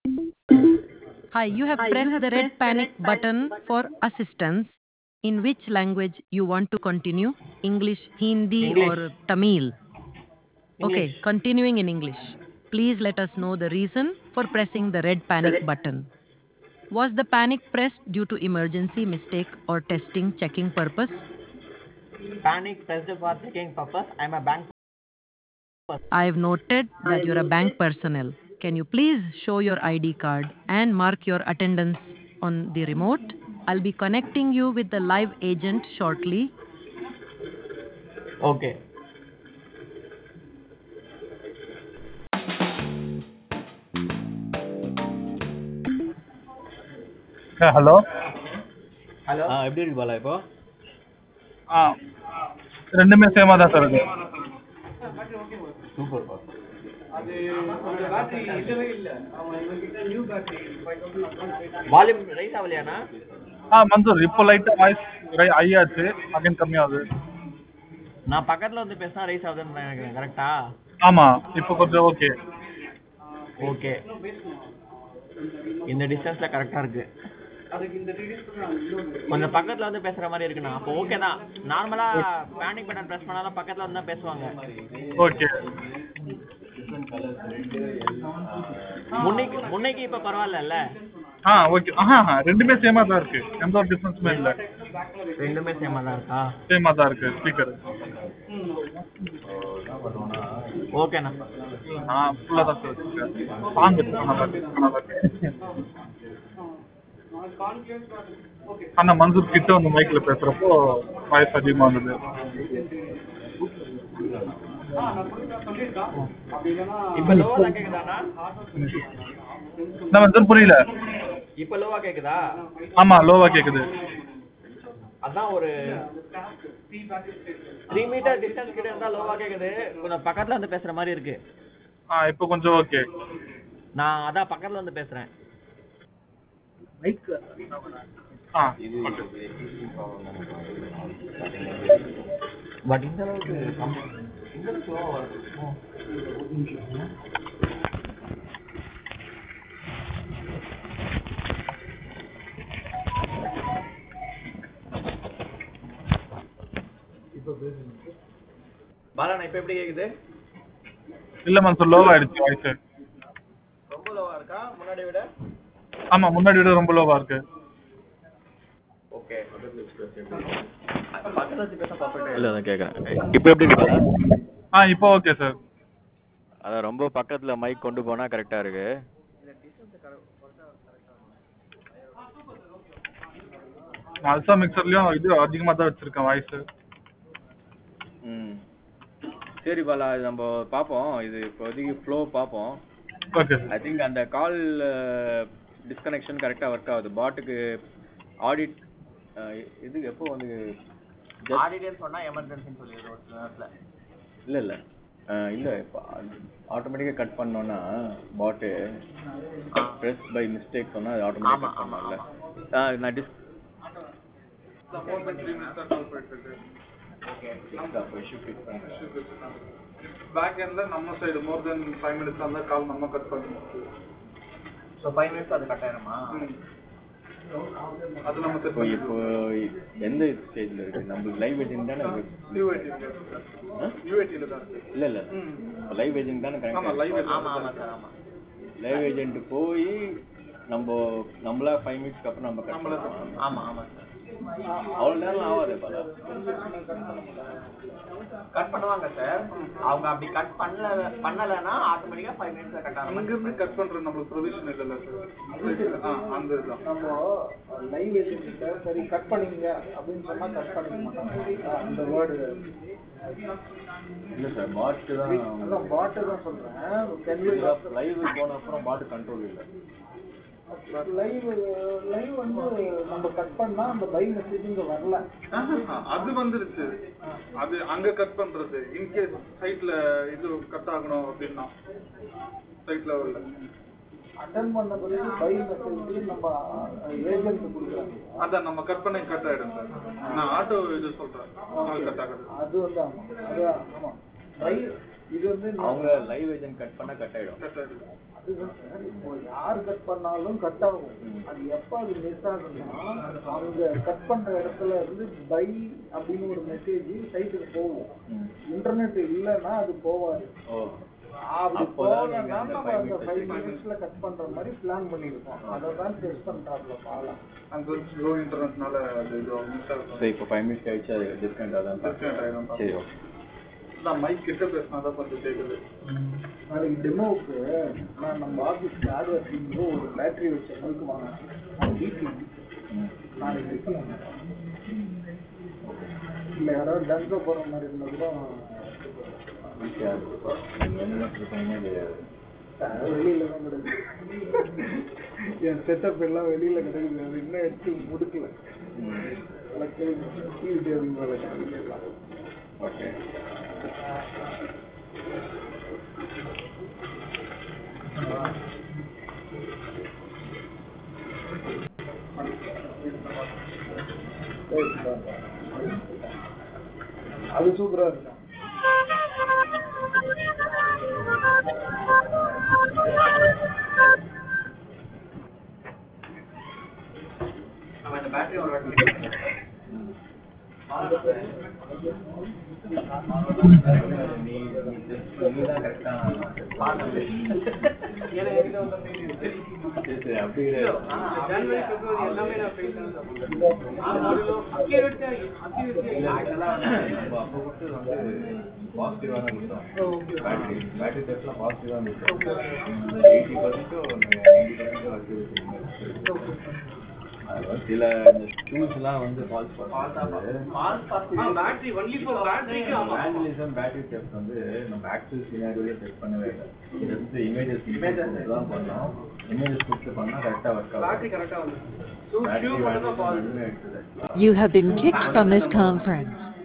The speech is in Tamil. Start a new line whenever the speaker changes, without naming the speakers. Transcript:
Hi, you have pressed the red panic button for assistance. In which language you want to continue? English, Hindi,
English.
or Tamil? Okay,
English.
continuing in English. Please let us know the reason for pressing the red panic
red-
button. Was the panic pressed due to emergency, mistake, or testing, checking purpose?
Panic pressed for checking purpose. I'm a bank.
I've noted that you're a bank personnel. Can you please show your ID card and mark your attendance on the remote? I'll be connecting you with the live agent shortly.
Okay.
Hello
hello
ஆ எப்படி இருக்கு பாலா இப்போ
ஆ ரெண்டுமே சேமா தான் சார் இருக்கு
சூப்பர் பா
வால்யூம் ரைஸ் ஆகலையாண்ணா
ஆ மன்சூர் இப்போ லைட்டாக வாய்ஸ் ஐயாச்சு அகைன் கம்மியாகுது
நான் பக்கத்துல வந்து பேசினா ரைஸ் ஆகுதுன்னு நினைக்கிறேன் கரெக்டா
ஆமாம் இப்போ கொஞ்சம் ஓகே
ஓகே இந்த டிஸ்டன்ஸ்ல கரெக்டா இருக்கு கொஞ்சம் பக்கத்துல வந்து பேசுற மாதிரி இருக்குண்ணா அப்போ ஓகே தான் நார்மலா பேனிக் பட்டன் பிரஸ் பண்ணாலும் பக்கத்துல வந்து தான் பேசுவாங்க
ஓகே
முன்னைக்கு முன்னைக்கு இப்ப பரவாயில்லல்ல
ஆ ஓகே ஆஹா ஆஹா, ரெண்டுமே சேமா தான் இருக்கு எந்த ஒரு டிஃப்ரென்ஸுமே இல்லை
ரெண்டுமே சேமா தான் இருக்கா
சேமா தான் இருக்கு ஸ்பீக்கர்
ஓகேண்ணா
நான் ஃபுல்லாக தான் சார் வச்சிருக்கேன் சாங் இருக்கு நல்லா இருக்கு நல்லா இருக்கு ஆனா மன்சூர் கிட்ட வந்து மைக்ல பேசுறப்போ வாய்ஸ் அதிகமா வந்தது
இப்ப லோவா தான் கேக்குதாண்ணா
என்ன மன்சூர் புரியல
இப்ப லோவா கேக்குதா
ஆமா லோவா கேக்குது
அதான் ஒரு த்ரீ மீட்டர் டிஸ்டன்ஸ் கிட்ட இருந்தா லோவா கேக்குது கொஞ்சம் பக்கத்துல வந்து பேசுற மாதிரி இருக்கு
ஆ இப்போ கொஞ்சம் ஓகே
நான் அதான் பக்கத்துல வந்து பேசுறேன்
ஆ
பட் இந்த அளவுக்கு கம்மி. இந்த அளவுக்கு low ஆ இருக்குமோ? பாலாண்ணா இப்ப எப்படி கேக்குது
இல்ல மன்சூர் லோவா ஆயிடுச்சு வாய்ஸ்
ரொம்ப லோவா இருக்கா முன்னாடி விட
ஆமா முன்னாடி விட ரொம்ப லோவா இருக்கு
ஓகே பக்கத்துல வச்சு பேச பர்ஃபெக்ட்டா
இல்லை அதான் கேட்குறேன் இப்போ எப்படி இருக்கு பாலா
ஆ இப்போ ஓகே சார்
அதான் ரொம்ப பக்கத்தில் மைக் கொண்டு போனால் கரெக்டாக இருக்கு
அல்சா மிக்சர்லயும் இது அதிகமா தான் வச்சிருக்கேன் வாய்ஸ்
ம் சரி பாலா இது நம்ம பார்ப்போம் இது இப்போதைக்கு ஃப்ளோ பார்ப்போம்
ஓகே
ஐ திங்க் அந்த கால் டிஸ்கனெக்ஷன் கரெக்டாக ஒர்க் ஆகுது பாட்டுக்கு ஆடிட் இது எப்போ வந்து
ஆடிட்டர் சொன்னா எமர்ஜென்சின்னு சொல்லிடுறோம் ஒரு சில நேரத்துல
இல்லை இல்லை இல்லை இப்போ ஆட்டோமேட்டிக்காக கட் பண்ணோன்னா பாட்டு ப்ரெஸ் பை மிஸ்டேக் சொன்னால் அது ஆட்டோமேட்டிக்காக கட் பண்ணல ஆ நான் டிஸ்
பேக் எண்ட்ல நம்ம side more then five minutes அந்த கால் நம்ம கட் பண்ணணும்
ஸோ ஃபைவ் மினிட்ஸ் அது கட் ஆயிருமா
அது நம்ம
இப்போ இப்போ எந்த ஸ்டேஜில் இருக்கு நம்மளுக்கு லைவ் வெட்டிங் தானே
யூஏடியில் தான் இருக்கு
இல்லை இல்லை இப்போ லைவ் வெட்டிங் தானே
ஆமா
கரெக்டாக
லைவ்
ஆமா ஆமா சார் ஆமா
லைவ் ஏஜென்ட் போய் நம்ம நம்மளா ஃபைவ் மினிட்ஸ்க்கு அப்புறம் நம்ம கட் பண்ணலாம்
ஆமா ஆமா சார்
அவ்வளோ நேரம் ஆகாதே பாலா
கட் பண்ணுவாங்க சார் அவங்க அப்படி கட் பண்ணல பண்ணலன்னா ஆட்டோமேட்டிக்கா ஃபைவ் மினிட்ஸ்ல கட் ஆகும்
அங்கிருந்து கட் பண்ற நம்மளுக்கு ப்ரொவிஷன் இல்லைல்ல சார் ஆ அந்த இதுதான்
நம்ம லைவ் ஏஜென்ட் சரி கட் பண்ணிக்கங்க அப்படின்னு சொன்னா கட் பண்ணிக்க மாட்டாங்க அந்த வேர்டு
இல்லை சார் பாட்டு தான்
அதான் பாட்டு தான் சொல்றேன்
லைவ் போன அப்புறம் பாட்டு கண்ட்ரோல் இல்லை
லைவ் லைவ் வந்து நம்ம கட் பண்ணா அந்த பை மெசேஜ் இங்க வரல
ஆஹா, அது வந்துருச்சு அது அங்க கட் பண்றது இன்கேஸ் சைட்ல இது கட் ஆகணும் அப்படின்னா சைட் லெவல்ல
அட்டன் பண்ண பிறகு பை மெசேஜ் நம்ம ஏஜென்ட் கொடுக்குறாங்க
அதான் நம்ம கட் பண்ணி கட் ஆயிடும் சார் நான் ஆட்டோ இது சொல்றேன் அது கட் ஆகுது
அது வந்து ஆமா அது ஆமா பை இது வந்து
அவங்க லைவ் ஏஜென்ட் கட் பண்ணா கட் ஆயிடும்
கட் ஆயிடுது
அதுதான் சார் இப்போ யார் கட் பண்ணாலும் கட் ஆகும் அது எப்போ அது மிஸ் ஆகுதுன்னா அவங்க கட் பண்ற இடத்துல இருந்து பை அப்படின்னு ஒரு மெசேஜ் சைட்டுக்கு போகும்
ம்.
இன்டர்நெட் இல்லைன்னா அது போகாது
ஓ
அப்படி
அப்போதான் நீங்க
போகலன்னா
அந்த
நம்ம
five
அந்த
minutes
ஃபைவ்
set பண்ணி-
மினிட்ஸ்ல கட் பண்ற மாதிரி பிளான் பண்ணியிருக்கோம் அதை தான் டெஸ்ட் பண்றாப்ல பாலாம்
அங்க ஸ்லோ இன்டர்நெட்னால அது இது மிஸ் ஆகும்
சரி இப்போ ஃபைவ் மினிட்ஸ் கழிச்சு அது டிஸ்கவுண்ட் ஆகும்
Discount ஆயிடும்.
சரி ஓகே
நான் மைக் கிட்ட பேசினா தான் கொஞ்சம் கேக்குது
நாளைக்கு டெமோவுக்கு நான் நம்ம ஆஃபீஸ் ஆடு அப்படிங்கிற ஒரு பேட்டரி வச்ச மைக் வாங்கினேன் வீக்லி நாளைக்கு வைக்கலாம் இல்லை யாராவது டங்க போகிற மாதிரி இருந்தால் கூட
நீங்க என்ன இருக்கீங்க தெரியாது
அஹ் வெளியில தான் கிடக்குது என் செட்டப் எல்லாம் வெளியில கிடக்குது அது இன்னும் எடுத்து முடுக்கல எல்லாம்
ஓகே
அது சூப்பரா இருக்கும்
நம்ம இந்த பேட்டரி ஒரு வாட்டி
நீ நீ தான் கரெக்டா சரி சரி அப்படி கிடையாது இல்ல, இதெல்லாம் நம்ம அப்போ கொடுத்தது வந்து பாசிட்டிவா தான் கொடுத்தோம் பேட்டரி பேட்டரி டெஸ்ட்லாம் பாசிட்டிவா தான் கொடுத்தோம் எயிட்டி பர்சன்ட்டும் நைன்டி பர்சன்ட்டும் வச்சு அது வந்து சில இந்த டூல்ஸ்லாம் வந்து ஃபால்ஸ்
பேட்டரி ஒன்லி ஃபார் பேட்டரிக்கு ஆமா
மேனுவலிசம் பேட்டரி டெஸ்ட் வந்து நம்ம ஆக்சுவல் சினாரியோல டெஸ்ட் பண்ணவே இல்லை இது வந்து இமேஜஸ் இமேஜஸ் தான் பண்ணோம் இமேஜஸ் கொடுத்து பண்ணா கரெக்டா ஒர்க் ஆகும்
பேட்டரி கரெக்டா வந்து
பேட்டரி வந்து எடுத்தது
You have been kicked from this conference.